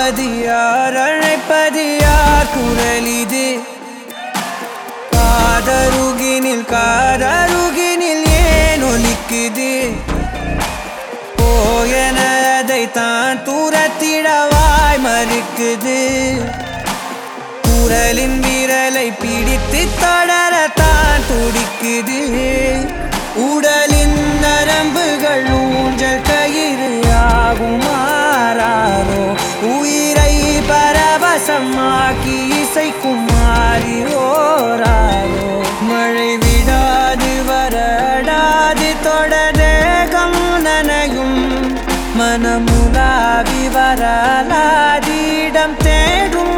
அழைப்பது யார் அழைப்பது யார் குரல் இது காதருகினில் காதருகினில் ஏன் ஒலிக்குது போயன அதை தான் தூரத்திடவாய் மறுக்குது குரலின் விரலை பிடித்து தொடரத்தான் துடிக்குது உடலின் நரம்புகள் ஊஞ்சல் கயிறு ஆகும் மாறாரோ உயிரை பரவசமாக்கி இசைக்கும் மாறி ஓராரோ மழை விடாது வரடாது தொடரேகம் நனையும் மனமுலாவி வரலாதிடம் தேடும்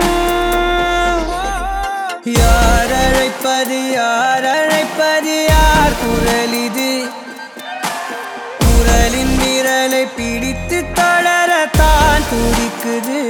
யார் அழைப்பது யார் அழைப்பது யார் குரல் இது குரலின் விரலை பிடித்து தொடரத்தான் துடிக்குது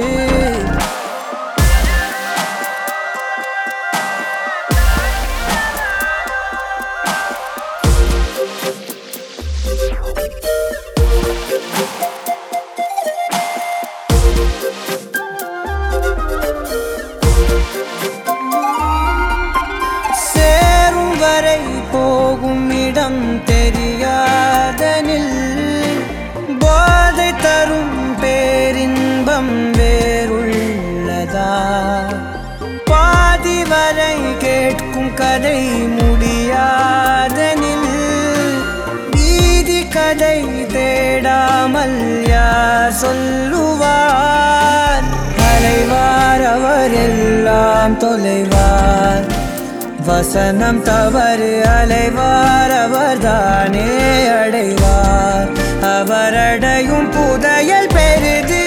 சேரும் வரை போகும் இடம் தெரியாதனில் போதை தரும் பேரின்பம் வேறுள்ளதா பாதி வரை கேட்கும் கதை முடியாதனில் நீதி கதை தேடாமல் யார் சொல்லுவார் அலைவார் அவர் எல்லாம் தொலைவார் வசனம் தவறு அலைவார் அவர்தானே அடைவார் அவரடையும் புதையல் பெரிது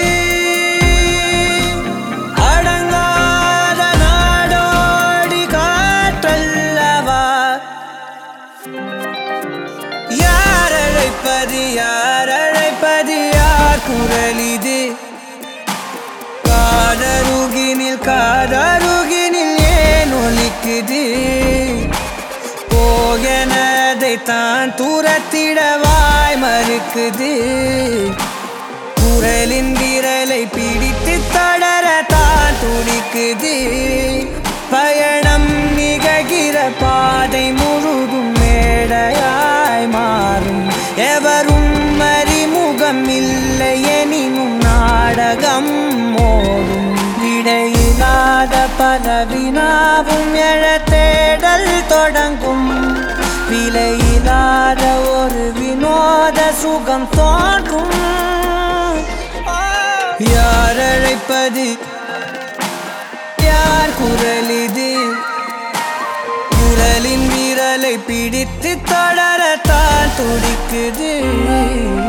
அடங்காத நாடோடி காற்றல்லவா யார் அழைப்பது யார் அழைப்பது யார் குரல் இது காதருகினில் காதருகினில் ஏன் ஒலிக்குது போகனதை தான் தூரத்திடவாய் மறுக்குது குரலின் விரலை பிடித்து தொடர தான் துடிக்குது பயணம் நிகழ்கிற பாதை முழுதும் மேடையாய் மாறும் எவரும் அறிமுகம் இல்லை எனினும் நாடகம் மோதும் விடையில்லாத பல வினாவும் எழ தேடல் தொடங்கும் விலையில்லாத ஒரு வினோத சுகம் தோன்றும் யார் அழைப்பது யார் குரல் இது குரலின் விரலை பிடித்து தொடரத்தான் துடிக்குது